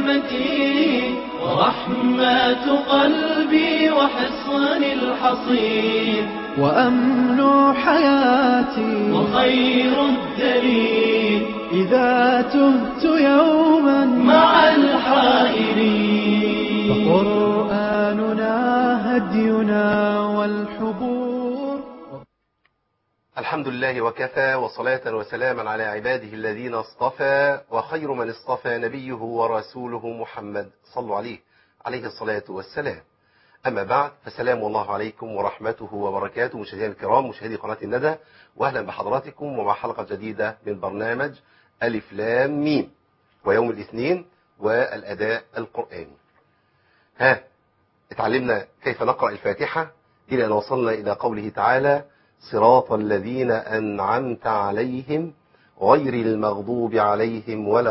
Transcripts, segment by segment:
المتين ورحمة قلبي وحصن الحصين وأمن حياتي وخير الدليل إذا تهت يوما مع الحائرين فقرآننا هدينا والحبور الحمد لله وكفى وصلاة وسلاما على عباده الذين اصطفى وخير من اصطفى نبيه ورسوله محمد صلوا عليه عليه الصلاة والسلام أما بعد فسلام الله عليكم ورحمته وبركاته مشاهدينا الكرام مشاهدي قناة الندى وأهلا بحضراتكم ومع حلقة جديدة من برنامج ألف لام ميم ويوم الاثنين والأداء القرآني ها اتعلمنا كيف نقرأ الفاتحة إلى أن وصلنا إلى قوله تعالى صراط الذين أنعمت عليهم غير المغضوب عليهم ولا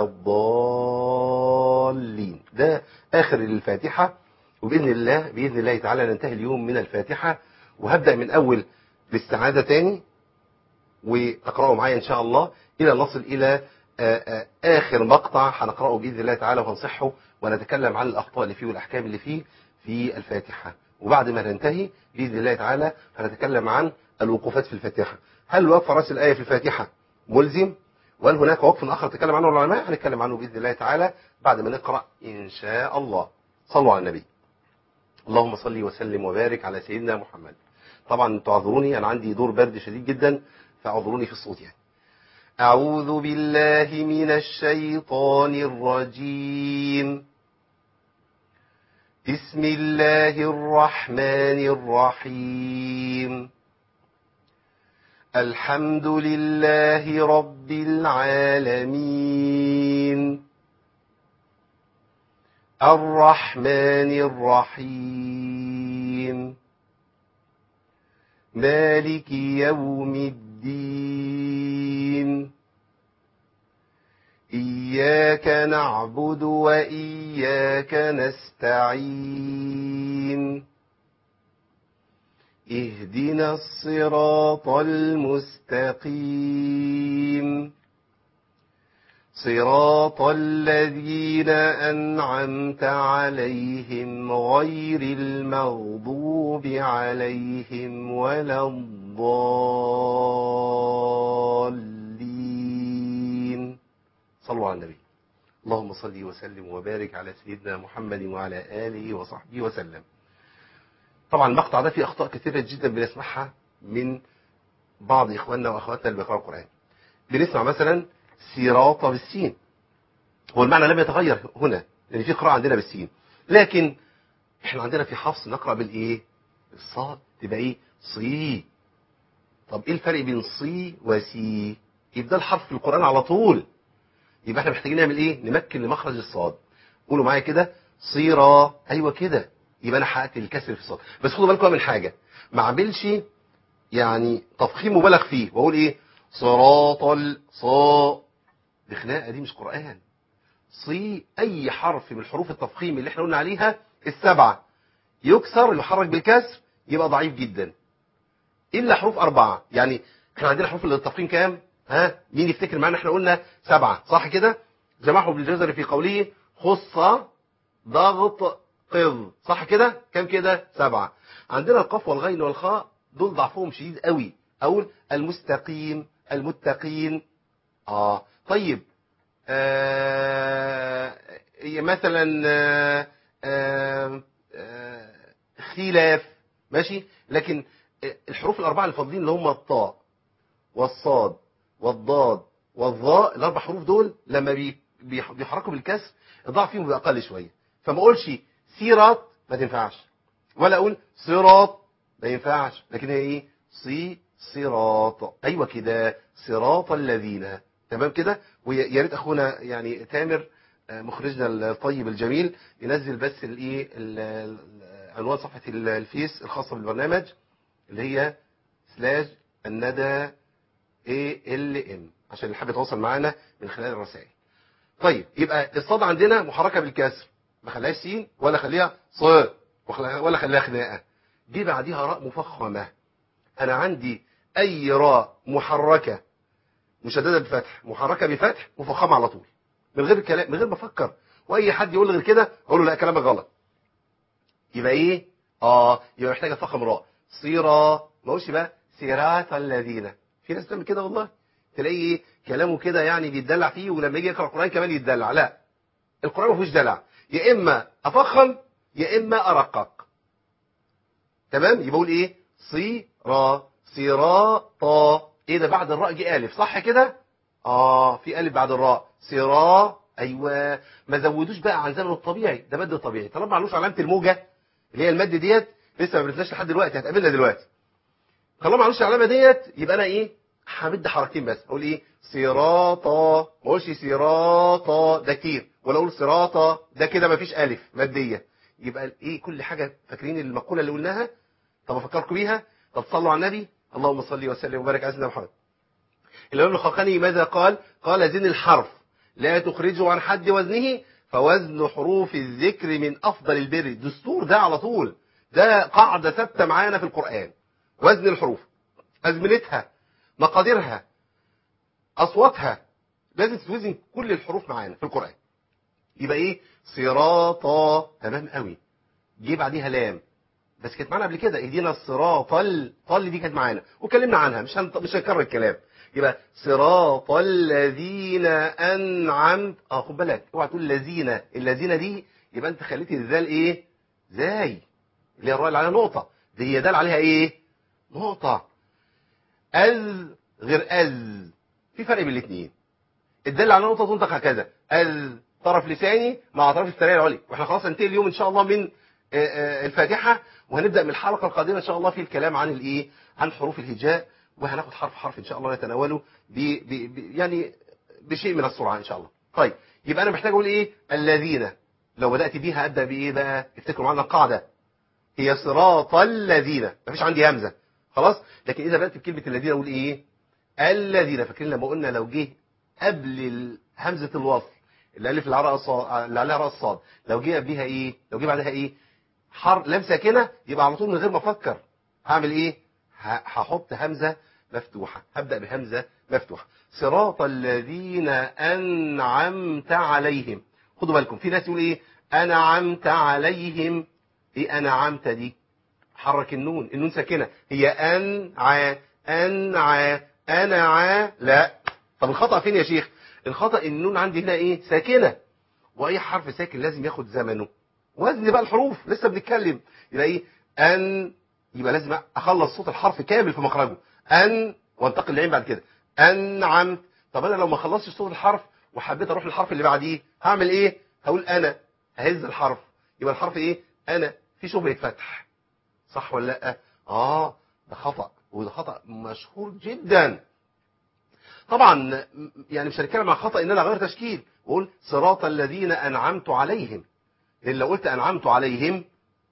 الضالين ده آخر الفاتحة وبإذن الله بإذن الله تعالى ننتهي اليوم من الفاتحة وهبدأ من أول الاستعادة تاني وتقرأوا معايا إن شاء الله إلى أن نصل إلى آآ آآ آخر مقطع هنقرأه بإذن الله تعالى وهنصحه ونتكلم عن الأخطاء اللي فيه والأحكام اللي فيه في الفاتحة وبعد ما ننتهي بإذن الله تعالى هنتكلم عن الوقوفات في الفاتحة هل وقف رأس الآية في الفاتحة ملزم وهل هناك وقف آخر تكلم عنه العلماء هنتكلم عنه بإذن الله تعالى بعد ما نقرأ إن شاء الله صلوا على النبي اللهم صل وسلم وبارك على سيدنا محمد طبعا تعذروني أنا عندي دور برد شديد جدا فاعذروني في الصوت يعني أعوذ بالله من الشيطان الرجيم بسم الله الرحمن الرحيم الحمد لله رب العالمين الرحمن الرحيم مالك يوم الدين إياك نعبد وإياك نستعين اهدنا الصراط المستقيم صراط الذين أنعمت عليهم غير المغضوب عليهم ولا الضالين صلوا على النبي اللهم صل وسلم وبارك على سيدنا محمد وعلى آله وصحبه وسلم طبعا المقطع ده فيه أخطاء كثيرة جدا بنسمعها من بعض إخواننا وأخواتنا اللي بيقرأوا القرآن بنسمع مثلا سيراط بالسين هو المعنى لم يتغير هنا لأن في قراءة عندنا بالسين لكن احنا عندنا في حفص نقرأ بالإيه الصاد تبقى إيه صي طب إيه الفرق بين صي وسي يبقى الحرف في القرآن على طول يبقى احنا محتاجين نعمل إيه نمكن لمخرج الصاد قولوا معايا كده صيرا أيوة كده يبقى انا حققت الكسر في الصوت بس خدوا بالكم من حاجه ما اعملش يعني تفخيم مبالغ فيه واقول ايه صراط الصا دي خناقه دي مش قران صي اي حرف من حروف التفخيم اللي احنا قلنا عليها السبعه يكسر يحرك بالكسر يبقى ضعيف جدا الا حروف اربعه يعني احنا عندنا حروف التفخيم كام ها مين يفتكر معانا احنا قلنا سبعه صح كده جمعه ابن الجزري في قوله خص ضغط قض صح كده كم كده سبعة عندنا القاف والغين والخاء دول ضعفهم شديد قوي اقول المستقيم المتقين اه طيب آه مثلا آه آه آه خلاف ماشي لكن الحروف الاربعه اللي فاضلين اللي هم الطاء والصاد والضاد والظاء الاربع حروف دول لما بي بيحركوا بالكسر الضعف فيهم بيبقى اقل شويه فما اقولش سيرات ما تنفعش ولا اقول صراط ما ينفعش لكن هي ايه صي صراط ايوه كده صراط الذين تمام كده ويا ريت اخونا يعني تامر مخرجنا الطيب الجميل ينزل بس الايه عنوان صفحه الفيس الخاصه بالبرنامج اللي هي سلاش الندى اي ال ام عشان اللي حابب يتواصل معانا من خلال الرسائل طيب يبقى الصاد عندنا محركه بالكسر ما خليهاش سين ولا خليها ص ولا خليها خناقه دي بعديها راء مفخمه انا عندي اي راء محركه مشدده بفتح محركه بفتح مفخمه على طول من غير كلام من غير ما افكر واي حد يقول غير كده اقول له لا كلامك غلط يبقى ايه اه يبقى محتاج افخم راء صيرا ما اقولش بقى صراط الذين في ناس بتعمل كده والله تلاقي ايه كلامه كده يعني بيتدلع فيه ولما يجي يقرا القران كمان يتدلع لا القران ما فيهوش دلع يا اما افخم يا اما ارقق تمام يبقى اقول ايه صيرا صراطا ايه ده بعد الراء جه الف صح كده اه في الف بعد الراء صرا ايوه ما زودوش بقى عن زمنه الطبيعي ده مد طبيعي طالما معلوش علامه الموجه اللي هي المد ديت لسه ما بنتناش لحد دلوقتي هتقابلنا دلوقتي طالما معلوش العلامه ديت يبقى انا ايه همد حركتين بس اقول ايه صراطا ما اقولش صراطا ده كتير ولا اقول صراطا ده كده ما فيش الف ماديه يبقى ايه كل حاجه فاكرين المقوله اللي قلناها طب افكركم بيها طب صلوا على النبي اللهم صل وسلم وبارك على سيدنا محمد الامام الخلقاني ماذا قال قال زن الحرف لا تخرجه عن حد وزنه فوزن حروف الذكر من افضل البر دستور ده على طول ده قاعده ثابته معانا في القران وزن الحروف ازمنتها مقاديرها اصواتها لازم تتوزن كل الحروف معانا في القران يبقى ايه صراطا تمام قوي جه بعديها لام بس كانت معانا قبل كده اهدينا الصراط الطل دي كانت معانا وكلمنا عنها مش هنط... مش هنكرر الكلام يبقى صراط الذين انعمت اه خد بالك اوعى تقول الذين الذين دي يبقى انت خليت الذال ايه زاي اللي هي الراء اللي عليها نقطه دي هي دال عليها ايه نقطه از غير از في فرق بين الاثنين الدال على نقطه تنطق هكذا از طرف لساني مع طرف الثنايا العليا واحنا خلاص هننتهي اليوم ان شاء الله من الفاتحه وهنبدا من الحلقه القادمه ان شاء الله في الكلام عن الايه عن حروف الهجاء وهناخد حرف حرف ان شاء الله نتناوله ب ب ب يعني بشيء من السرعه ان شاء الله طيب يبقى انا محتاج اقول ايه الذين لو بدات بيها ابدا بايه بقى افتكروا معانا القاعده هي صراط الذين مفيش عندي همزه خلاص لكن اذا بدات بكلمه الذين اقول ايه الذين فاكرين لما قلنا لو جه قبل همزه الوصل الالف اللي عليها الصاد اللي عليها راس الصاد لو جه بيها ايه لو جه بعدها ايه حر لام ساكنه يبقى على طول من غير ما افكر هعمل ايه هحط همزه مفتوحه هبدا بهمزه مفتوحه صراط الذين انعمت عليهم خدوا بالكم في ناس يقول ايه انعمت عليهم ايه انعمت دي حرك النون النون ساكنه هي انع انع انع لا طب الخطا فين يا شيخ الخطا النون عندي هنا ايه ساكنه واي حرف ساكن لازم ياخد زمنه وزن بقى الحروف لسه بنتكلم يبقى ايه ان يبقى لازم اخلص صوت الحرف كامل في مخرجه ان وانتقل للعين بعد كده انعمت طب انا لو ما خلصتش صوت الحرف وحبيت اروح للحرف اللي بعديه هعمل ايه هقول انا ههز الحرف يبقى الحرف ايه انا في شبهه فتح صح ولا لا اه ده خطا وده خطا مشهور جدا طبعا يعني مش هنتكلم عن خطا ان انا اغير تشكيل واقول صراط الذين انعمت عليهم لان لو قلت انعمت عليهم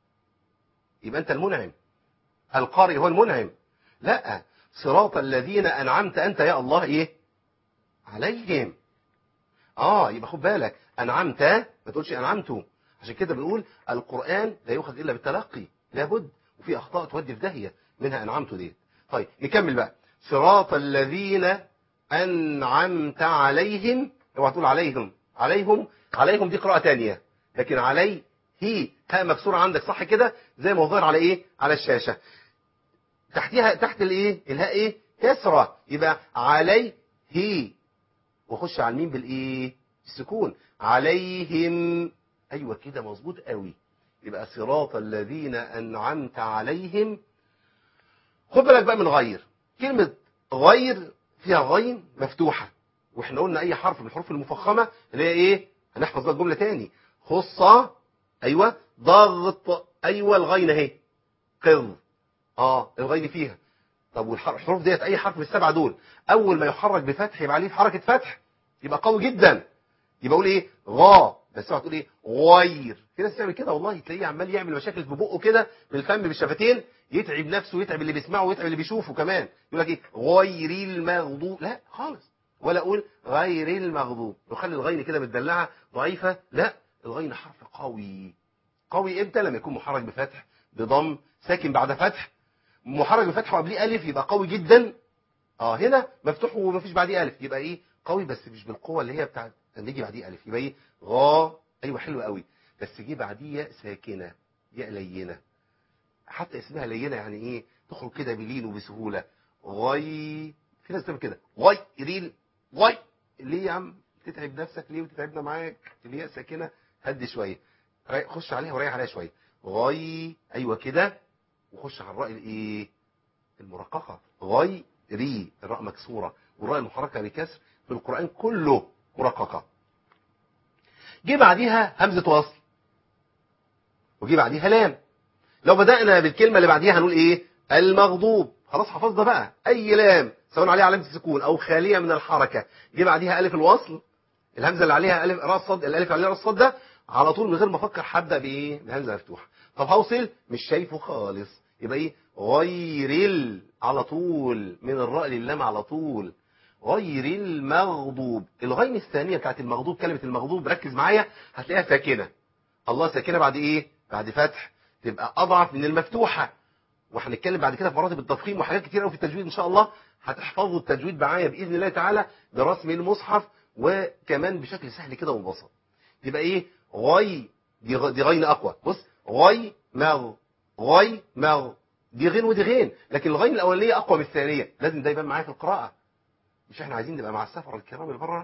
يبقى انت المنعم القارئ هو المنعم لا صراط الذين انعمت انت يا الله ايه عليهم اه يبقى خد بالك انعمت ما تقولش انعمت عشان كده بنقول القران لا يؤخذ الا بالتلقي لابد وفي اخطاء تودي في داهيه منها انعمت دي طيب نكمل بقى صراط الذين انعمت عليهم اوعى تقول عليهم عليهم عليهم دي قراءه ثانيه لكن عليه هي هاء مكسوره عندك صح كده زي ما هو ظاهر على ايه على الشاشه تحتيها تحت الايه الهاء ايه كسره يبقى عليه هي واخش على الميم بالايه السكون عليهم ايوه كده مظبوط قوي يبقى صراط الذين انعمت عليهم خد بالك بقى من غير كلمه غير فيها غين مفتوحه واحنا قلنا اي حرف من الحروف المفخمه اللي هي ايه هنحفظ بقى الجمله تاني خصه ايوه ضغط ايوه الغين اهي قض اه الغين فيها طب والحروف ديت اي حرف من السبعه دول اول ما يحرك بفتح يبقى عليه في حركه فتح يبقى قوي جدا يبقى اقول ايه غا بس اوعى تقول ايه غير في ناس تعمل كده والله تلاقيه عمال يعمل مشاكل في بقه كده بالفم بالشفتين يتعب نفسه ويتعب اللي بيسمعه ويتعب اللي بيشوفه كمان يقول لك ايه غير المغضوب لا خالص ولا اقول غير المغضوب وخلي الغين كده متدلعه ضعيفه لا الغين حرف قوي قوي امتى لما يكون محرك بفتح بضم ساكن بعد فتح محرك بفتح وقبليه الف يبقى قوي جدا اه هنا مفتوح ومفيش بعديه الف يبقى ايه قوي بس مش بالقوه اللي هي بتاعت لما يجي بعديه الف يبقى ايه غا ايوه حلوه قوي بس جه بعديه ياء ساكنه ياء لينه حتى اسمها لينه يعني ايه تخرج كده بلين وبسهوله غي في ناس بتعمل كده غي ريل غي ليه يا عم تتعب نفسك ليه وتتعبنا معاك الياء ساكنه هدي شويه ري- خش عليها وريح عليها شويه غي ايوه كده وخش على الراء الايه المرققه غي ري الراء مكسوره والراء المحركه بكسر في القران كله مرققه جه بعديها همزه وصل وجه بعديها لام لو بدأنا بالكلمة اللي بعديها هنقول ايه المغضوب خلاص حفظنا بقى اي لام سواء عليها علامة السكون او خالية من الحركة جه بعديها الف الوصل الهمزة اللي عليها الف راس صد الالف اللي عليها راس صد ده على طول من غير ما افكر هبدا بايه بهمزة مفتوحة طب هوصل مش شايفه خالص يبقى ايه غير ال على طول من الراء للام على طول غير المغضوب الغين الثانية بتاعت المغضوب كلمة المغضوب ركز معايا هتلاقيها ساكنة الله ساكنة بعد ايه بعد فتح تبقى اضعف من المفتوحة وهنتكلم بعد كده في مراتب التفخيم وحاجات كتير قوي في التجويد ان شاء الله هتحفظوا التجويد معايا باذن الله تعالى برسم المصحف وكمان بشكل سهل كده ومبسط يبقى ايه غي دي, غ... دي غين اقوى بص غي مغ غي مغ دي غين ودي غين لكن الغين الاولانيه اقوى من الثانيه لازم ده يبان معايا في القراءه مش احنا عايزين نبقى مع السفر الكرام اللي بره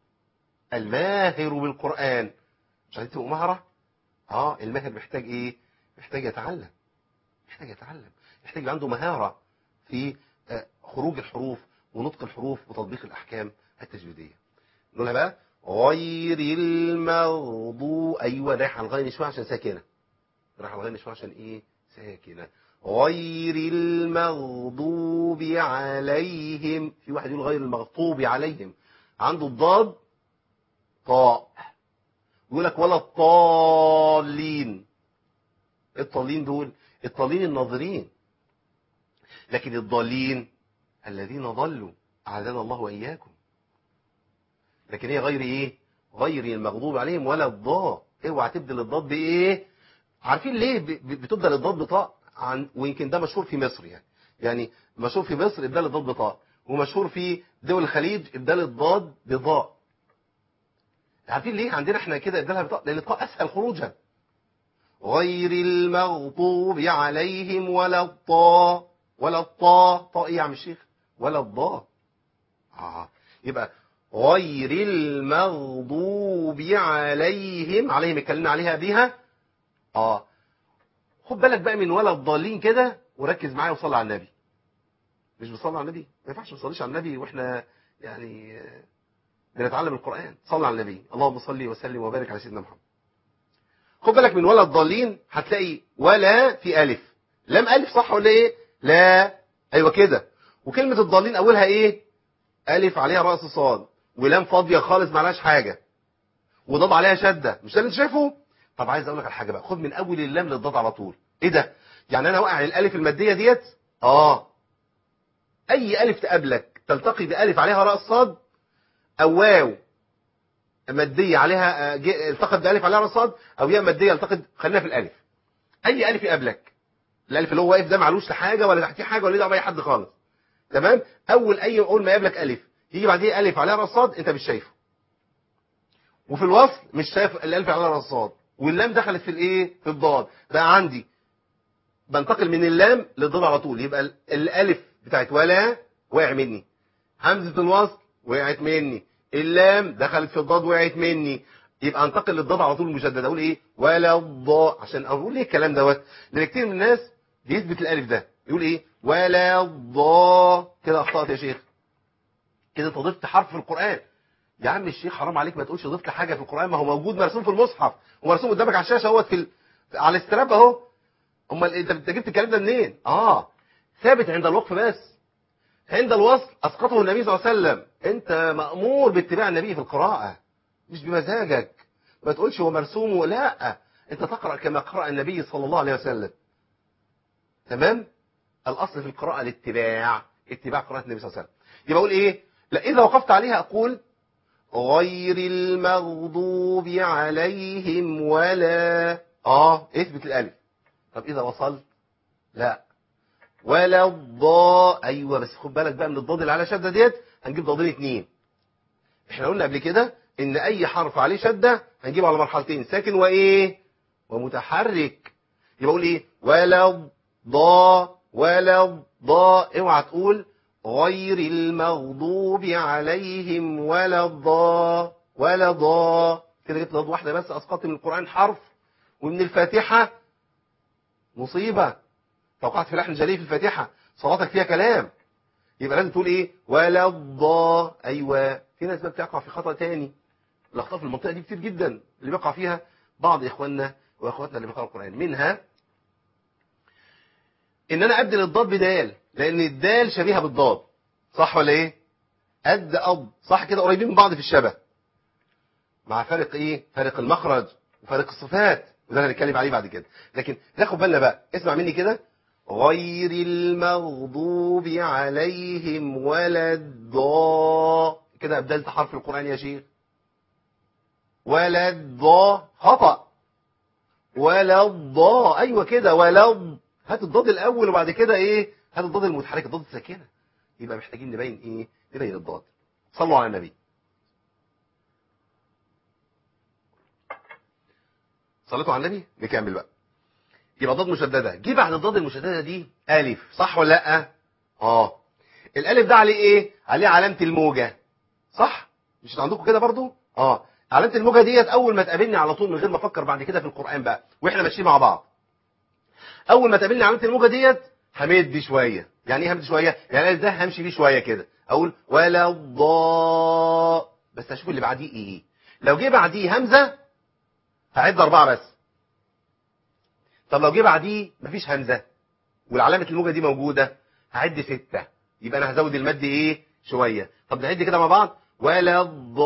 الماهر بالقران مش عايزين تبقوا مهره اه الماهر محتاج ايه محتاج يتعلم محتاج يتعلم محتاج يبقى عنده مهارة في آه، خروج الحروف ونطق الحروف وتطبيق الأحكام التجويدية نقولها بقى غير المغضوب أيوة رايح على الغين شوية عشان ساكنة رايح على الغين شوية عشان إيه ساكنة غير المغضوب عليهم في واحد يقول غير المغضوب عليهم عنده الضاد طاء يقول لك ولا الضالين الضالين دول الضالين الناظرين لكن الضالين الذين ضلوا أعاذنا الله وإياكم لكن هي غير إيه غير المغضوب عليهم ولا الضاء اوعى تبدل الضاد بإيه عارفين ليه ب- ب- بتبدل الضاد بطاء عن ويمكن ده مشهور في مصر يعني يعني مشهور في مصر ابدال الضاد بطاء ومشهور في دول الخليج ابدال الضاد بضاء عارفين ليه عندنا احنا كده ابدالها بطاء لان الطاء اسهل خروجا غير المغضوب عليهم ولا الطاء ولا الطاء طاء ايه يا عم الشيخ ولا الضاء اه يبقى غير المغضوب عليهم عليهم اتكلمنا عليها بيها اه خد بالك بقى من ولا الضالين كده وركز معايا وصلي على النبي مش بصلي على النبي ما ينفعش ما نصليش على النبي واحنا يعني آه، بنتعلم القرآن صلى على النبي اللهم صل وسلم وبارك على سيدنا محمد خد بالك من ولا الضالين هتلاقي ولا في ألف لام ألف صح ولا إيه لا أيوة كده وكلمة الضالين أولها إيه ألف عليها رأس صاد ولام فاضية خالص معلهاش حاجة وضاد عليها شدة مش ده اللي انت شايفه طب عايز أقول لك على حاجة بقى خد من أول اللام للضاد على طول إيه ده يعني أنا واقع الألف المادية ديت آه أي ألف تقابلك تلتقي بألف عليها رأس صاد أو واو مادية عليها آه، ج- التقط بألف عليها رأس صاد أو ياء مادية التقط خلينا في الألف أي ألف يقابلك الألف اللي هو واقف ده معلوش لحاجة ولا تحتيه حاجة ولا دعوه بأي حد خالص تمام أول أي أول ما يقابلك ألف يجي بعديه ألف عليها رأس صاد أنت مش شايفه وفي الوصل مش شايف الألف عليها رأس صاد واللام دخلت في الإيه في الضاد بقى عندي بنتقل من اللام للضاد على طول يبقى ال- الألف بتاعت ولا وقع مني همزة الوصل وقعت مني اللام دخلت في الضاد وقعت مني يبقى انتقل للضاد على طول مجدد اقول ايه ولا الضاء عشان اقول ايه الكلام دوت لان كتير من الناس بيثبت الالف ده يقول ايه ولا الضاء كده اخطات يا شيخ كده انت ضفت حرف في القران يا عم الشيخ حرام عليك ما تقولش ضفت حاجه في القران ما هو موجود مرسوم في المصحف ومرسوم قدامك على الشاشه اهوت في ال... على الاستراب اهو امال انت انت جبت الكلام ده منين اه ثابت عند الوقف بس عند الوصل اسقطه النبي صلى الله عليه وسلم انت مامور باتباع النبي في القراءه مش بمزاجك ما تقولش هو مرسوم لا انت تقرا كما قرا النبي صلى الله عليه وسلم تمام الاصل في القراءه الاتباع اتباع قراءه النبي صلى الله عليه وسلم يبقى اقول ايه لا اذا وقفت عليها اقول غير المغضوب عليهم ولا اه اثبت الالف طب اذا وصلت لا ولا الضاء ايوه بس خد بالك بقى من الضاد اللي على شده ديت هنجيب ضادين اتنين احنا قلنا قبل كده ان اي حرف عليه شده هنجيبه على مرحلتين ساكن وايه ومتحرك يبقى اقول ايه ولا ضا ولا ضا اوعى تقول غير المغضوب عليهم ولا الضا ولا ضا كده جبت ضاد واحده بس اسقطت من القران حرف ومن الفاتحه مصيبه توقعت في لحن جلي في الفاتحه صلاتك فيها كلام يبقى لازم تقول ايه ولا الضا ايوه في ناس بقى بتقع في خطا تاني الاخطاء في المنطقه دي كتير جدا اللي بيقع فيها بعض اخواننا واخواتنا اللي بيقرأوا القران منها ان انا ابدل الضاد بدال لان الدال شبيهه بالضاد صح ولا ايه قد اب صح كده قريبين من بعض في الشبه مع فرق ايه فرق المخرج وفرق الصفات وده اللي هنتكلم عليه بعد كده لكن ناخد بالنا بقى اسمع مني كده غير المغضوب عليهم ولا الضا كده ابدلت حرف القران يا شيخ ولا الضا خطأ ولا الضا ايوه كده ولا الض هات الضاد الاول وبعد كده ايه هات الضاد المتحرك الضاد الساكنه يبقى محتاجين نبين ايه نبين الضاد صلوا على النبي صليتوا على النبي نكمل بقى يبقى ضاد مشدده جه بعد الضاد المشدده دي الف صح ولا لا اه الالف ده عليه ايه عليه علامه الموجه صح مش عندكم كده برضو اه علامه الموجه ديت اول ما تقابلني على طول من غير ما افكر بعد كده في القران بقى واحنا ماشيين مع بعض اول ما تقابلني علامه الموجه ديت همد شويه يعني ايه همد شويه يعني الالف ده همشي بيه شويه كده اقول ولا الضاء بس اشوف اللي بعديه ايه لو جه بعديه همزه هعد اربعه بس طب لو جه بعديه مفيش همزه والعلامه الموجه دي موجوده هعد سته يبقى انا هزود المد ايه شويه طب نعد كده مع بعض ولا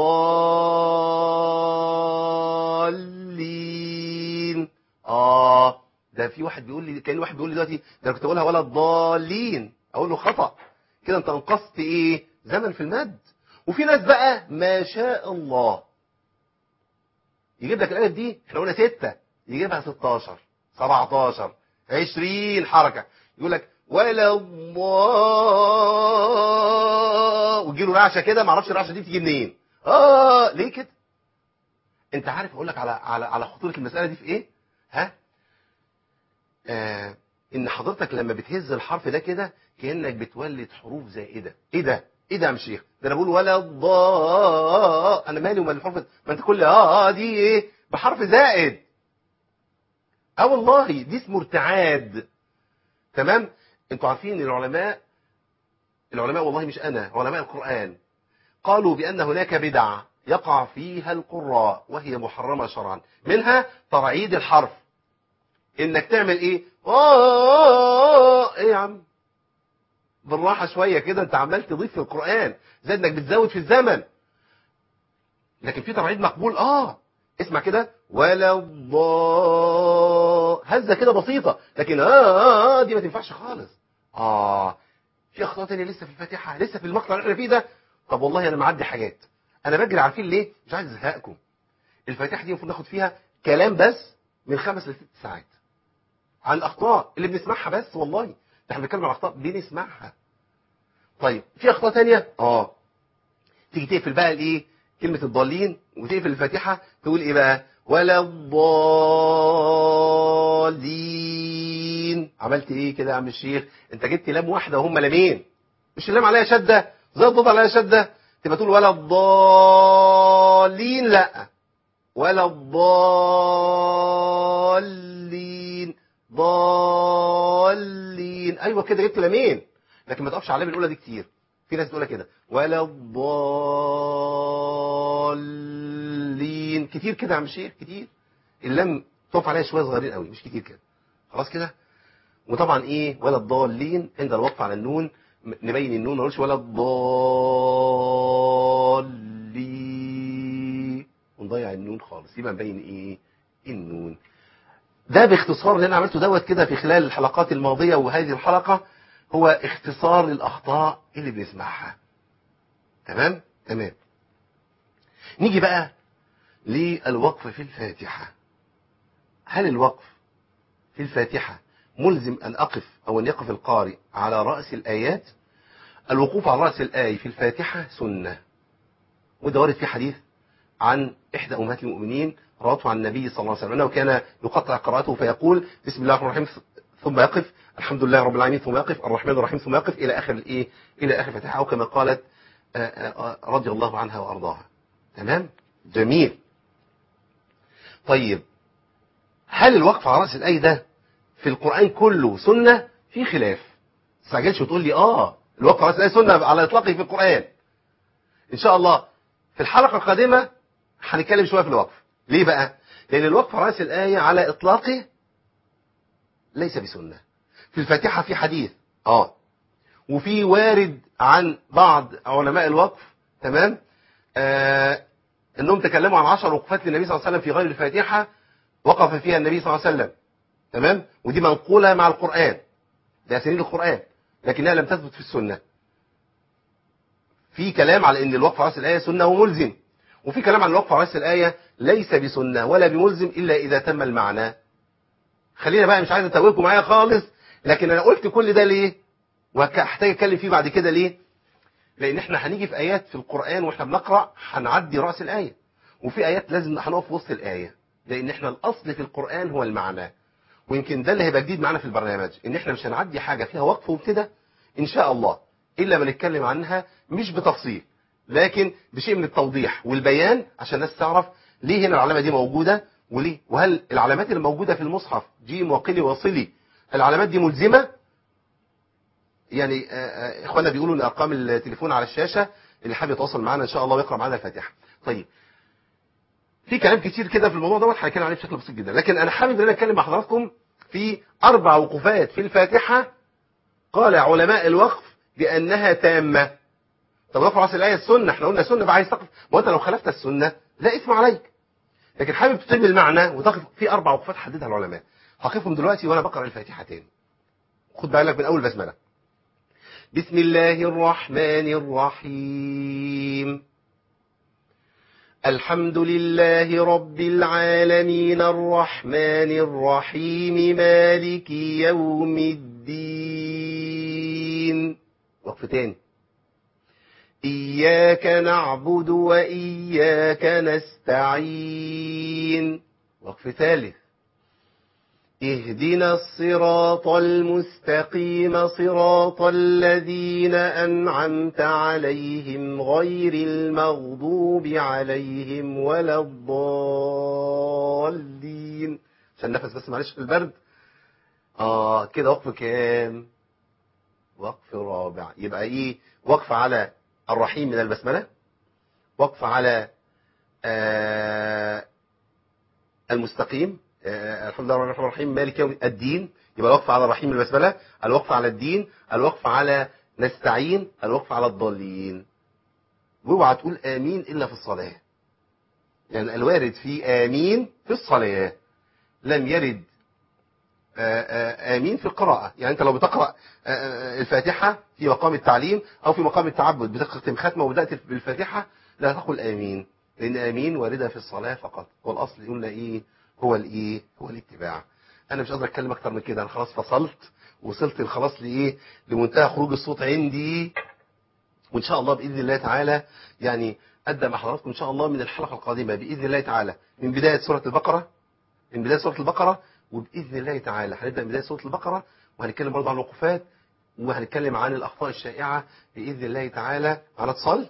الضالين اه ده في واحد بيقول لي كان واحد بيقول لي دلوقتي ده انا كنت بقولها ولا الضالين اقول له خطا كده انت انقصت ايه زمن في المد وفي ناس بقى ما شاء الله يجيب لك الالف دي احنا قلنا ستة يجيبها 16 17 20 حركه يقول لك ولا الله وتجي له رعشه كده ما اعرفش الرعشه دي بتيجي منين اه ليه كده انت عارف اقول لك على على على خطوره المساله دي في ايه ها آه ان حضرتك لما بتهز الحرف ده كده كانك بتولد حروف زائده ايه ده ايه ده يا شيخ ده انا بقول ولا الضاء انا مالي ومال الحرف ما انت كل اه اه دي ايه بحرف زائد اه والله دي اسمه ارتعاد تمام انتوا عارفين العلماء العلماء والله مش انا علماء القرآن قالوا بأن هناك بدع يقع فيها القراء وهي محرمة شرعا منها ترعيد الحرف انك تعمل ايه آه ايه يا عم بالراحة شوية كده انت عمال تضيف في القرآن زي انك بتزود في الزمن لكن في ترعيد مقبول اه اسمع كده ولا الضاء هزة كده بسيطة لكن آه, آه, آه دي ما تنفعش خالص اه في اخطاء تانية لسه في الفاتحة لسه في المقطع اللي احنا فيه ده طب والله انا معدي حاجات انا بجري عارفين ليه مش عايز ازهقكم الفاتحة دي المفروض ناخد فيها كلام بس من خمس لست ساعات عن الاخطاء اللي بنسمعها بس والله ده احنا بنتكلم عن اخطاء بنسمعها طيب في اخطاء تانية اه تيجي تقفل بقى الايه كلمة الضالين وتقفل الفاتحة تقول ايه بقى ولا الضالين عملت ايه كده يا عم الشيخ انت جبت لام واحدة وهم لامين مش اللام عليها شدة زي الضاد عليها شدة تبقى تقول ولا الضالين لا ولا الضالين ضالين ايوه كده جبت لامين لكن ما تقفش على اللام الاولى دي كتير في ناس تقولها كده ولا الضالين كتير كده يا عم الشيخ كتير اللام تقف عليها شويه صغيرين قوي مش كتير كده خلاص كده وطبعا ايه ولا الضالين عند الوقف على النون نبين النون ما نقولش ولا الضالين ونضيع النون خالص يبقى نبين ايه النون ده باختصار اللي انا عملته دوت كده في خلال الحلقات الماضيه وهذه الحلقه هو اختصار للاخطاء اللي بنسمعها تمام تمام نيجي بقى للوقف في الفاتحه هل الوقف في الفاتحه ملزم ان اقف او ان يقف القارئ على راس الايات الوقوف على راس الايه في الفاتحه سنه وده وارد في حديث عن إحدى أمهات المؤمنين روته عن النبي صلى الله عليه وسلم أنه كان يقطع قراءته فيقول بسم الله الرحمن الرحيم ثم يقف الحمد لله رب العالمين ثم يقف الرحمن الرحيم ثم يقف إلى آخر الإيه إلى آخر فتحة أو كما قالت آه، آه، آه، رضي الله عنها وأرضاها تمام جميل طيب هل الوقف على رأس الآية ده في القرآن كله سنة في خلاف تستعجلش وتقول لي اه الوقف على رأس الآية سنة على إطلاقه في القرآن إن شاء الله في الحلقة القادمة هنتكلم شوية في الوقف ليه بقى لأن الوقف على رأس الآية على إطلاقه ليس بسنة في الفاتحة في حديث اه وفي وارد عن بعض علماء الوقف تمام آه انهم تكلموا عن عشر وقفات للنبي صلى الله عليه وسلم في غير الفاتحة وقف فيها النبي صلى الله عليه وسلم تمام ودي منقولة مع القرآن ده اسانيد القرآن لكنها لم تثبت في السنة في كلام على ان الوقف على راس الآية سنة وملزم وفي كلام عن الوقف على راس الآية ليس بسنة ولا بملزم إلا إذا تم المعنى خلينا بقى مش عايز اتوهكم معايا خالص لكن انا قلت كل ده ليه وهحتاج اتكلم فيه بعد كده ليه لان احنا هنيجي في ايات في القرآن واحنا بنقرأ هنعدي رأس الآية وفي ايات لازم هنقف وسط الآية لان احنا الاصل في القرآن هو المعنى ويمكن ده اللي هيبقى جديد معانا في البرنامج ان احنا مش هنعدي حاجة فيها وقف وابتدى ان شاء الله الا ما نتكلم عنها مش بتفصيل لكن بشيء من التوضيح والبيان عشان الناس تعرف ليه هنا العلامة دي موجودة وليه وهل العلامات اللي موجودة في المصحف جيم وقلي وصلي العلامات دي ملزمة يعني آه، آه، اخوانا بيقولوا ان ارقام التليفون على الشاشة اللي حابب يتواصل معانا ان شاء الله ويقرا معانا الفاتحة طيب في كلام كتير كده في الموضوع دوت هنتكلم عليه بشكل بسيط جدا لكن انا حابب ان انا اتكلم مع حضراتكم في اربع وقوفات في الفاتحة قال علماء الوقف بانها تامة طب رفع راس الايه السنه احنا قلنا سنه بقى عايز تقف ما هو انت لو خالفت السنه لا اثم عليك لكن حابب تتم المعنى وتقف في اربع وقفات حددها العلماء هقفهم دلوقتي وانا بقرا الفاتحه تاني خد بالك من اول بسمله بسم الله الرحمن الرحيم الحمد لله رب العالمين الرحمن الرحيم مالك يوم الدين وقف تاني إياك نعبد وإياك نستعين وقف ثالث اهدنا الصراط المستقيم صراط الذين أنعمت عليهم غير المغضوب عليهم ولا الضالين عشان نفس بس معلش في البرد اه كده وقف كام وقف رابع يبقى ايه وقف على الرحيم من البسملة وقف على آه المستقيم آه الحمد لله الرحمن الرحيم مالك يوم الدين يبقى الوقف على الرحيم من البسملة الوقف على الدين الوقف على نستعين الوقف على الضالين واوعى تقول آمين إلا في الصلاة يعني الوارد في آمين في الصلاة لم يرد آه، آه، آمين في القراءة يعني أنت لو بتقرأ آه، آه، الفاتحة في مقام التعليم أو في مقام التعبد بتختم ختمة وبدأت بالفاتحة لا تقل آمين لأن آمين واردة في الصلاة فقط والأصل قلنا إيه هو الإيه هو الاتباع أنا مش قادر أتكلم أكتر من كده أنا خلاص فصلت وصلت خلاص لإيه لمنتهى خروج الصوت عندي وإن شاء الله بإذن الله تعالى يعني أبدأ مع حضراتكم إن شاء الله من الحلقة القادمة بإذن الله تعالى من بداية سورة البقرة من بداية سورة البقرة وبإذن الله تعالى هنبدأ من بداية سورة البقرة وهنتكلم برضه عن الوقوفات وهنتكلم عن الأخطاء الشائعة بإذن الله تعالى على اتصال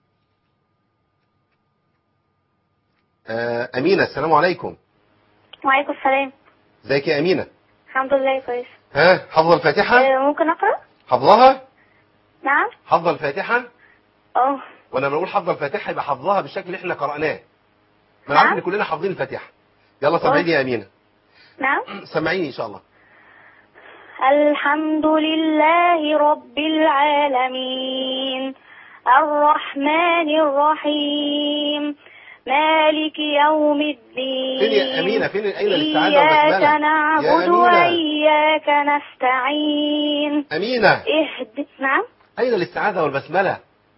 آه، أمينة السلام عليكم وعليكم السلام ازيك يا أمينة الحمد لله كويس ها حافظة الفاتحة آه، ممكن اقرا حافظاها نعم حافظة الفاتحة اه وانا لما بقول حافظة الفاتحة يبقى حافظاها بالشكل اللي احنا قرأناه ما انا عارف نعم. ان كلنا حافظين الفاتحة يلا سامعيني يا أمينة نعم سامعيني إن شاء الله الحمد لله رب العالمين الرحمن الرحيم مالك يوم الدين فين يا أمينة؟ فين أين الاستعاذة إياك والبسملة؟ يا نعبد أمينة. وإياك نستعين أمينة اهد نعم أين الاستعاذة والبسملة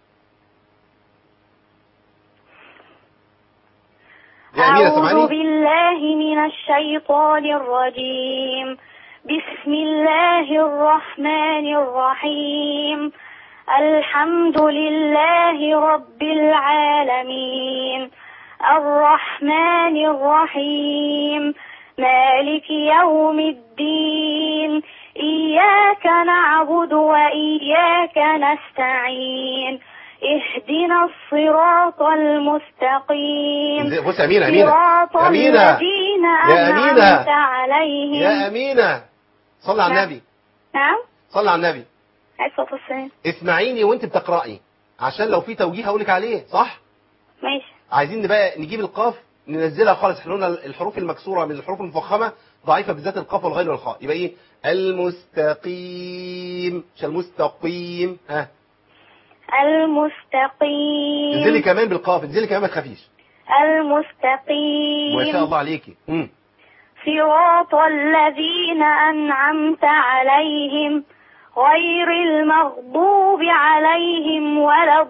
يا أمينة أعوذ سامعاني بالله من الشيطان الرجيم بسم الله الرحمن الرحيم الحمد لله رب العالمين الرحمن الرحيم مالك يوم الدين إياك نعبد وإياك نستعين اهدنا الصراط المستقيم بص يا أمينة أمينة صراط أمينة الذين يا أمينة أنعمت عليهم يا أمينة صلي على نعم. النبي نعم صلي على النبي عليه الصلاة والسلام اسمعيني وانت بتقرأي عشان لو في توجيه هقولك عليه صح ماشي عايزين بقى نجيب القاف ننزلها خالص احنا قلنا الحروف المكسوره من الحروف المفخمه ضعيفه بالذات القاف والغين والخاء يبقى ايه المستقيم مش المستقيم ها المستقيم انزلي كمان بالقاف انزلي كمان ما تخافيش المستقيم ما شاء الله عليكي مم. صراط الذين أنعمت عليهم غير المغضوب عليهم ولا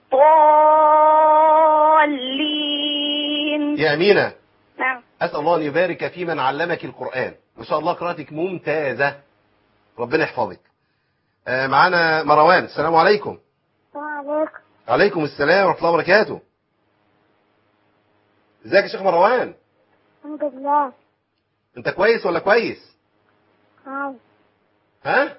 الضالين يا امينه نعم اسال الله ان يبارك في من علمك القران ما شاء الله قراءتك ممتازه ربنا يحفظك آه معانا مروان السلام عليكم وعليكم عليكم السلام ورحمه الله وبركاته ازيك يا شيخ مروان الحمد لله انت كويس ولا كويس هاي ها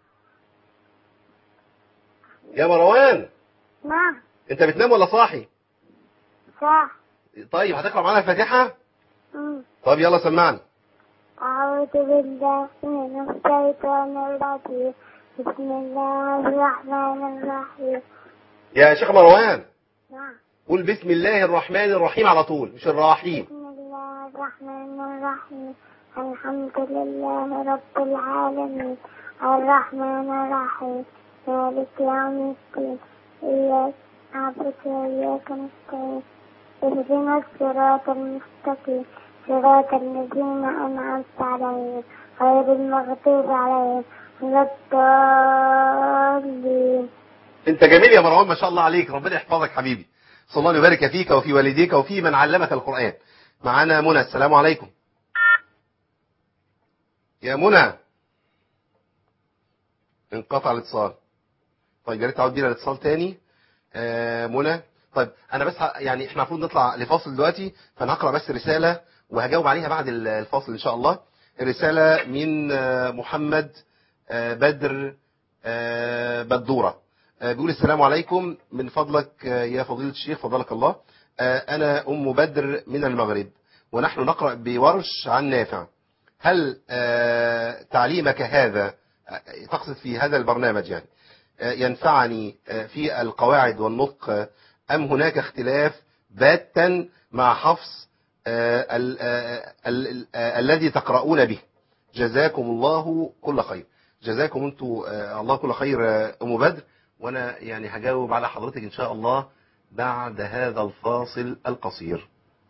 يا مروان نعم انت بتنام ولا صاحي صح طيب هتقرا معانا الفاتحه طب يلا سمعني أعوذ بالله من الشيطان الرجيم بسم الله الرحمن الرحيم يا شيخ مروان نعم قول بسم الله الرحمن الرحيم على طول مش الرحيم بسم الله الرحمن الرحيم الحمد لله رب العالمين الرحمن الرحيم مالك يوم الدين إياك نعبد وإياك نستعين اهدنا الصراط المستقيم صراط الذين أنعمت عليهم غير المغضوب عليهم ولا الضالين انت جميل يا مروان ما شاء الله عليك ربنا يحفظك حبيبي صلى الله يبارك فيك وفي والديك وفي من علمك القرآن معانا منى السلام عليكم يا منى انقطع الاتصال طيب يا ريت تعود بينا الاتصال تاني آه منى طيب انا بس ه- يعني احنا المفروض نطلع لفاصل دلوقتي فانا هقرا بس رساله وهجاوب عليها بعد ال- الفاصل ان شاء الله الرساله من آه، محمد آه، بدر آه، بدوره آه، بيقول السلام عليكم من فضلك آه، يا فضيله الشيخ فضلك الله آه، انا ام بدر من المغرب ونحن نقرا بورش عن نافع هل آه، تعليمك هذا آه، تقصد في هذا البرنامج يعني آه، ينفعني آه، في القواعد والنطق آه، أم هناك اختلاف باتا مع حفظ آه، ال- آه، ال- ال- آه، الذي تقرؤون به جزاكم الله كل خير جزاكم انتم آه، الله كل خير آه، أم بدر وأنا يعني هجاوب على حضرتك إن شاء الله بعد هذا الفاصل القصير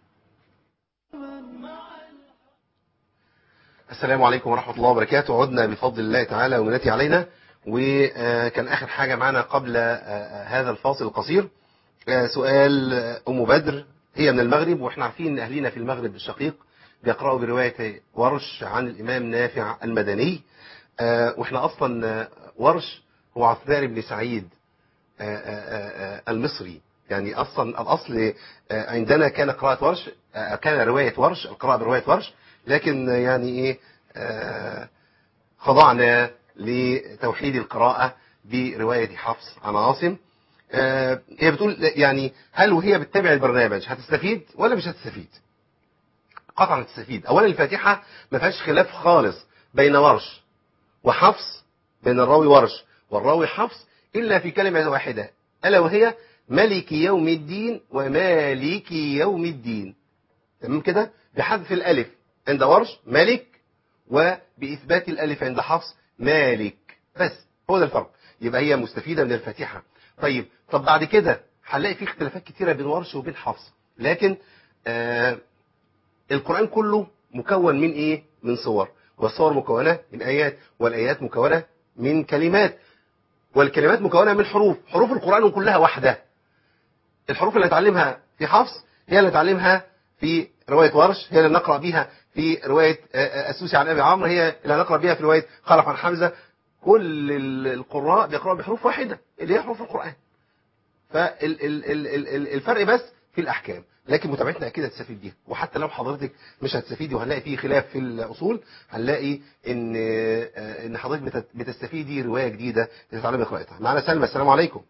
السلام عليكم ورحمة الله وبركاته عدنا بفضل الله تعالى ومنته علينا وكان آخر حاجة معنا قبل آه، هذا الفاصل القصير آه، سؤال آه، أم بدر هي من المغرب واحنا عارفين ان أهلنا في المغرب الشقيق بيقرأوا برواية ورش عن الإمام نافع المدني آه، واحنا أصلا آه، ورش هو عثمان بن سعيد آه، آه، آه، المصري يعني أصلا الأصل آه، عندنا كان قراءة ورش آه، كان رواية ورش القراءة برواية ورش لكن آه، يعني إيه آه، خضعنا لتوحيد القراءة برواية حفص عن عاصم آه، هي بتقول يعني هل وهي بتتابع البرنامج هتستفيد ولا مش هتستفيد قطعا هتستفيد اولا الفاتحة ما فيهاش خلاف خالص بين ورش وحفص بين الراوي ورش والراوي حفص إلا في كلمة واحدة ألا وهي ملك يوم الدين ومالك يوم الدين تمام كده بحذف الألف عند ورش ملك وبإثبات الألف عند حفص مالك بس هو ده الفرق يبقى هي مستفيدة من الفاتحة طيب طب بعد كده هنلاقي في اختلافات كتيرة بين ورش وبين حفص لكن آه القرآن كله مكون من ايه من صور والصور مكونة من آيات والآيات مكونة من كلمات والكلمات مكونة من حروف حروف القرآن كلها واحدة الحروف اللي نتعلمها في حفص هي اللي نتعلمها في رواية ورش هي اللي نقرأ بيها في رواية آه، آه، السوسي عن أبي عمرو هي اللي نقرأ بيها في رواية خلف عن حمزة كل ال- القراء بيقرأوا بحروف واحدة اللي هي حروف القرآن فالفرق بس في الأحكام لكن متابعتنا اكيد هتستفيد بيها وحتى لو حضرتك مش هتستفيدي وهنلاقي فيه خلاف في الاصول هنلاقي ان آه، ان حضرتك بتت- بتستفيدي روايه جديده تتعلمي قراءتها معانا سلمى السلام عليكم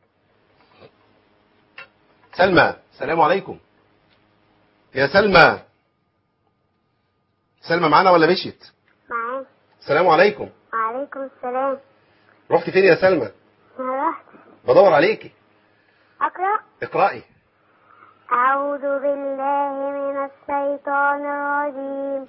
سلمى السلام عليكم يا سلمى سلمى معانا ولا مشيت معاك السلام عليكم وعليكم السلام رحت فين يا سلمى أنا رحت بدور عليكي أقرأ اقرأي أعوذ بالله من الشيطان الرجيم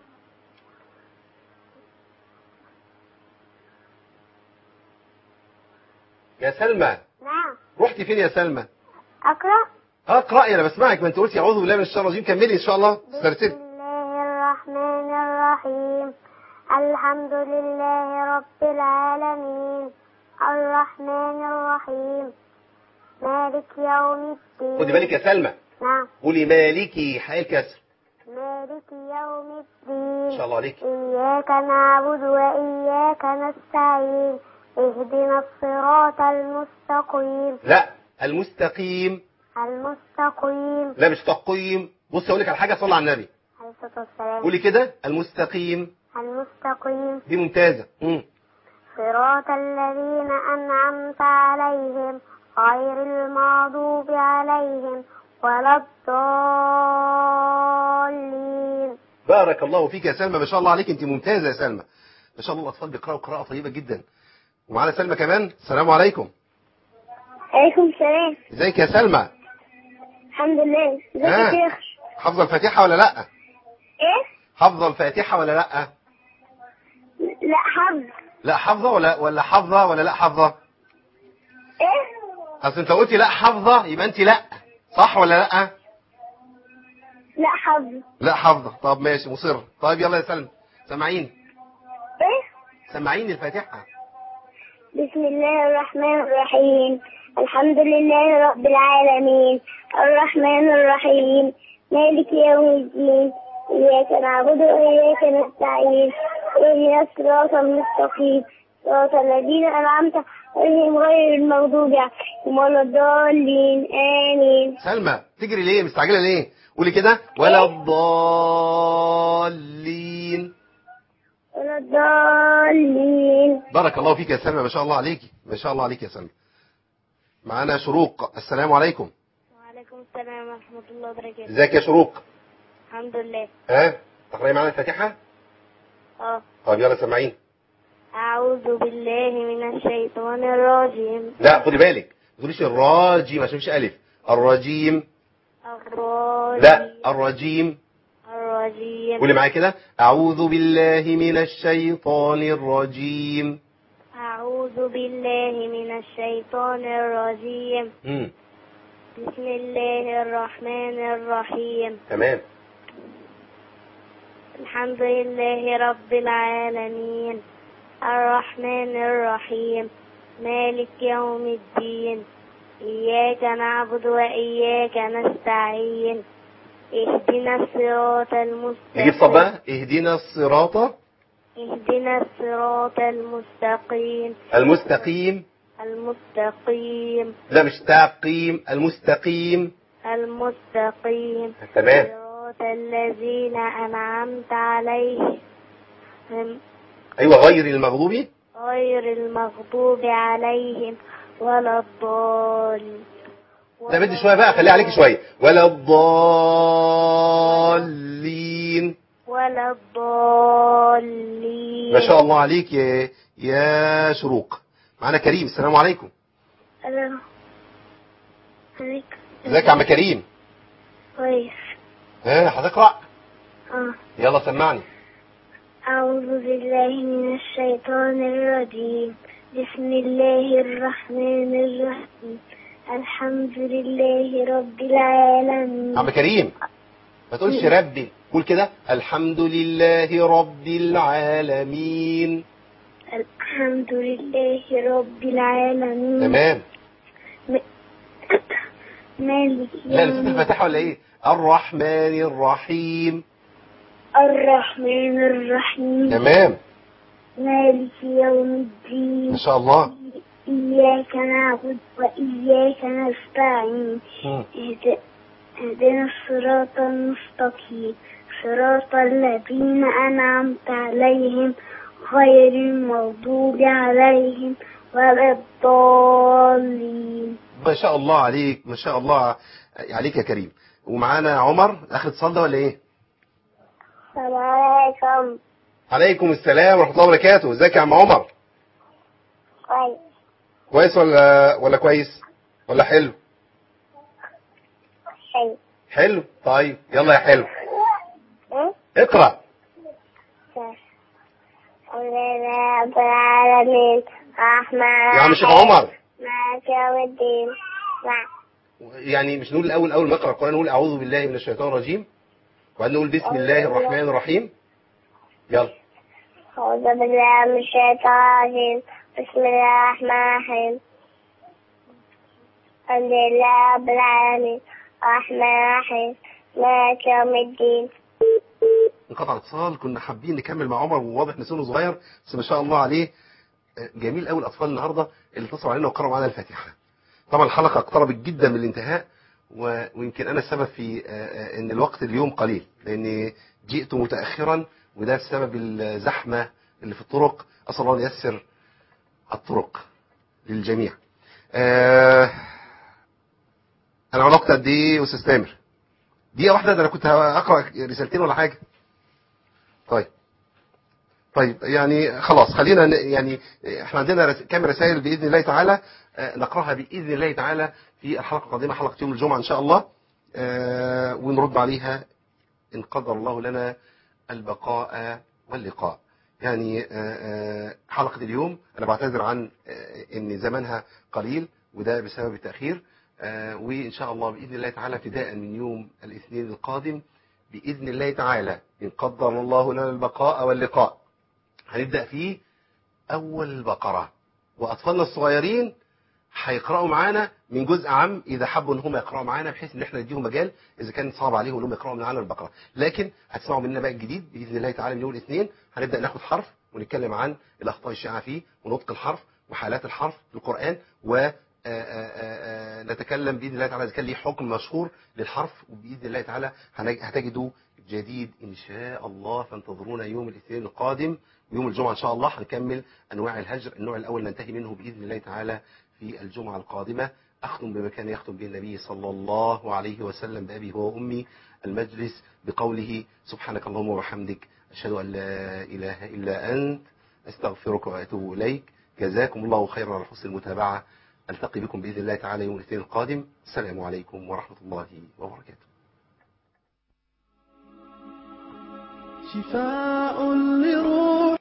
يا سلمى نعم رحتي فين يا سلمى أقرأ اه اقرأي انا بسمعك ما انت قلتي اعوذ بالله من الشيطان الرجيم كملي ان شاء الله بسم استرسلي الله الرحمن الرحيم الحمد لله رب العالمين الرحمن الرحيم مالك يوم الدين خدي بالك يا سلمى نعم قولي مالكي حي الكسر مالك يوم ان الدين شاء الله عليك إياك نعبد وإياك نستعين اهدنا الصراط المستقيم لا المستقيم المستقيم لا مش تقييم بص اقول لك على حاجه صلي على النبي عليه الصلاة والسلام قولي كده المستقيم المستقيم دي ممتازه امم صراط الذين أنعمت عليهم غير المغضوب عليهم ولا الضالين بارك الله فيك يا سلمى ما شاء الله عليك انت ممتازه يا سلمى ما شاء الله الاطفال بيقراوا قراءه طيبه جدا ومعانا سلمى كمان السلام عليكم عليكم السلام ازيك يا سلمى الحمد لله ازيك آه. يا شيخ حافظه الفاتحه ولا لا ايه حافظه الفاتحه ولا لا لا حفظ لا حافظه ولا ولا حافظه ولا لا حافظه ايه اصل انت قلتي لا حافظه يبقى انت لا صح ولا لا لا حفظ لا حافظه طب ماشي مصر طيب يلا يا سلمى سمعيني ايه سمعيني الفاتحه بسم الله الرحمن الرحيم الحمد لله رب العالمين الرحمن الرحيم مالك يوم الدين إياك نعبد وإياك نستعين اهدنا الصراط المستقيم صراط الذين أنعمت عليهم غير المغضوب عليهم ولا الضالين آمين سلمى تجري ليه مستعجله ليه قولي كده ولا الضالين ولا الضالين بارك الله فيك يا سلمى ما شاء الله عليكي ما شاء الله عليك يا سلمى معانا شروق السلام عليكم وعليكم السلام ورحمة الله وبركاته ازيك يا شروق الحمد لله ها تقرأي معانا الفاتحه اه طب يلا سمعيني أعوذ بالله من الشيطان الرجيم لا خدي بالك ما تقوليش الراجيم عشان مش الف الرجيم الرجيم لا الرجيم الرجيم قولي معايا كده اعوذ بالله من الشيطان الرجيم أعوذ بالله من الشيطان الرجيم امم بسم الله الرحمن الرحيم تمام الحمد لله رب العالمين الرحمن الرحيم مالك يوم الدين إياك نعبد وإياك نستعين اهدنا الصراط نجيب صب المستقيم بقى اهدنا الصراط اهدنا الصراط المستقيم المستقيم المستقيم لا مش تقييم المستقيم المستقيم تمام صراط الذين أنعمت عليهم ايوه غير المغضوب غير المغضوب عليهم ولا الضالين لا بدي شويه بقى خليها عليكي شويه ولا الضالين ولا الضالين ما شاء الله عليك يا يا شروق معانا كريم السلام عليكم ألو عليك ازيك يا عم كريم كويس ها هتقرا اه يلا سمعني أعوذ بالله من الشيطان الرجيم بسم الله الرحمن الرحيم الحمد لله رب العالمين عم كريم ما تقولش ربي قول كده الحمد لله رب العالمين الحمد لله رب العالمين تمام مالك لا نسيت يوم الفاتحه ولا ايه الرحمن الرحيم الرحمن الرحيم تمام مالك يوم الدين ما شاء الله إياك نعبد وإياك نستعين مم. اهد- اهدنا الصراط المستقيم صراط الذين أنعمت عليهم غير المغضوب عليهم ولا الضالين ما شاء الله عليك ما شاء الله عليك يا كريم ومعانا عمر اخر اتصال ده ولا ايه السلام عليكم عليكم السلام ورحمه الله وبركاته ازيك يا عم عمر كويس كويس ولا ولا كويس ولا حلو حلو حلو طيب يلا يا حلو 응? اقرا الحمد لله رب العالمين الرحمن يا عم شيخ عمر مالك يوم الدين نعم يعني مش نقول الاول اول ما اقرا القران نقول اعوذ بالله من الشيطان الرجيم وبعدين نقول بسم الله الرحمن الرحيم يلا أعوذ بالله من الشيطان الرجيم بسم الله الرحمن الرحيم الحمد لله رب العالمين الرحمن الرحيم مالك يوم الدين انقطع الاتصال كنا حابين نكمل مع عمر وواضح ان سنه صغير بس ما شاء الله عليه آه، جميل قوي الاطفال النهارده اللي اتصلوا علينا وقرأوا معانا الفاتحه طبعا الحلقه اقتربت جدا من الانتهاء و- ويمكن انا السبب في آه، آه، ان الوقت اليوم قليل لاني جئت متاخرا وده بسبب الزحمه اللي في الطرق اسال الله ان ييسر الطرق للجميع آه، انا علاقتي قد ايه يا استاذ تامر دقيقه واحده ده انا كنت هقرا رسالتين ولا حاجه طيب طيب يعني خلاص خلينا ن- يعني احنا عندنا رس- كام رسائل باذن الله تعالى آه، نقراها باذن الله تعالى في الحلقه القادمه حلقه يوم الجمعه ان شاء الله آه، ونرد عليها ان قدر الله لنا البقاء واللقاء يعني آه، آه، حلقه اليوم انا بعتذر عن آه، ان زمنها قليل وده بسبب التاخير آه، وان شاء الله باذن الله تعالى ابتداء من يوم الاثنين القادم باذن الله تعالى ان قدر الله لنا البقاء واللقاء هنبدا فيه اول البقره واطفالنا الصغيرين هيقراوا معانا من جزء عام اذا حبوا ان هم يقراوا معانا بحيث ان احنا نديهم مجال اذا كان صعب عليهم انهم يقراوا معانا البقره لكن هتسمعوا مننا بقى الجديد باذن الله تعالى من يوم الاثنين هنبدا ناخد حرف ونتكلم عن الاخطاء الشائعه فيه ونطق الحرف وحالات الحرف في القران و آه، آه، آه، نتكلم باذن الله تعالى اذا كان ليه حكم مشهور للحرف وباذن الله تعالى هنج- هتجدوا جديد ان شاء الله فانتظرونا يوم الاثنين القادم ويوم الجمعه ان شاء الله هنكمل انواع الهجر النوع الاول ننتهي منه باذن الله تعالى في الجمعه القادمه اختم بما كان يختم به النبي صلى الله عليه وسلم بابي هو وامي المجلس بقوله سبحانك اللهم وبحمدك اشهد ان لا اله الا انت استغفرك واتوب اليك جزاكم الله خيرا على حسن المتابعه التقي بكم باذن الله تعالى يوم الاثنين القادم السلام عليكم ورحمه الله وبركاته شفاء للروح